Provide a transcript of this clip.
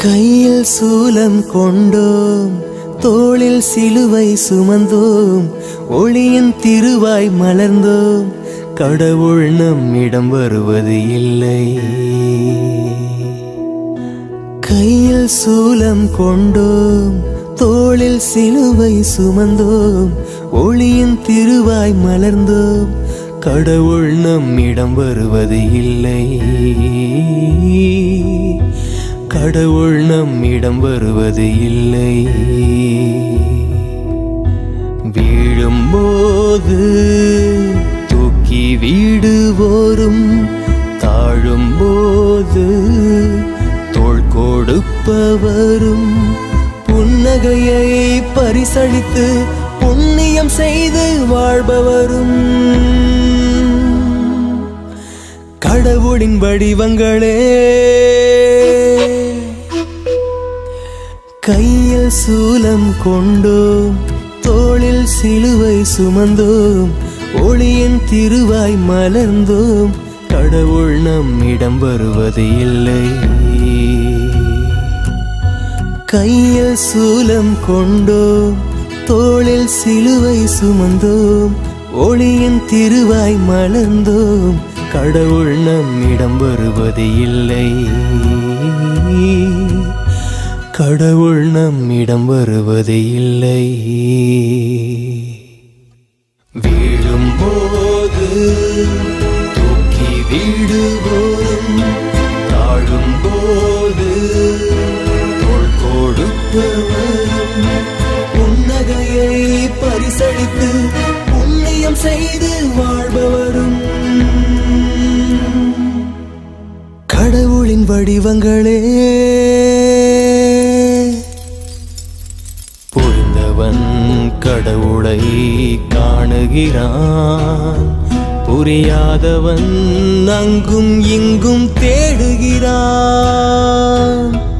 கையில் சூலம் கொண்டோம் தோளில் சிலுவை சுமந்தோம் ஒளியின் திருவாய் மலர்ந்தோம் கடவுள் நம்மிடம் வருவது இல்லை கையில் சூலம் கொண்டோம் தோளில் சிலுவை சுமந்தோம் ஒளியின் திருவாய் மலர்ந்தோம் கடவுள் நம்மிடம் வருவது இல்லை கடவுள் நம்மிடம் வருவது இல்லை வீழும்போது தூக்கி வீடுவோரும் தாழும்போது தோள் கொடுப்பவரும் புன்னகையை பரிசளித்து புண்ணியம் செய்து வாழ்பவரும் கடவுளின் வடிவங்களே கையில் சூலம் கொண்டோம் தோளில் சிலுவை சுமந்தோம் ஒளியின் திருவாய் மலர்ந்தோம் கடவுள் நம்மிடம் வருவது இல்லை கையில் சூலம் கொண்டோம் தோளில் சிலுவை சுமந்தோம் ஒளியின் திருவாய் மலர்ந்தோம் கடவுள் நம்மிடம் வருவது இல்லை கடவுள் நம்மிடம் வருவது இல்லை வீழும்போது தூக்கி வீடுவோரும் தாழும்போது தோள் கொடுப்பவரும் புன்னகையை பரிசளித்து புண்ணியம் செய்து வாழ்பவரும் கடவுளின் வடிவங்களே புரிந்தவன் கடவுளை காணுகிறான் புரியாதவன் அங்கும் இங்கும் தேடுகிறான்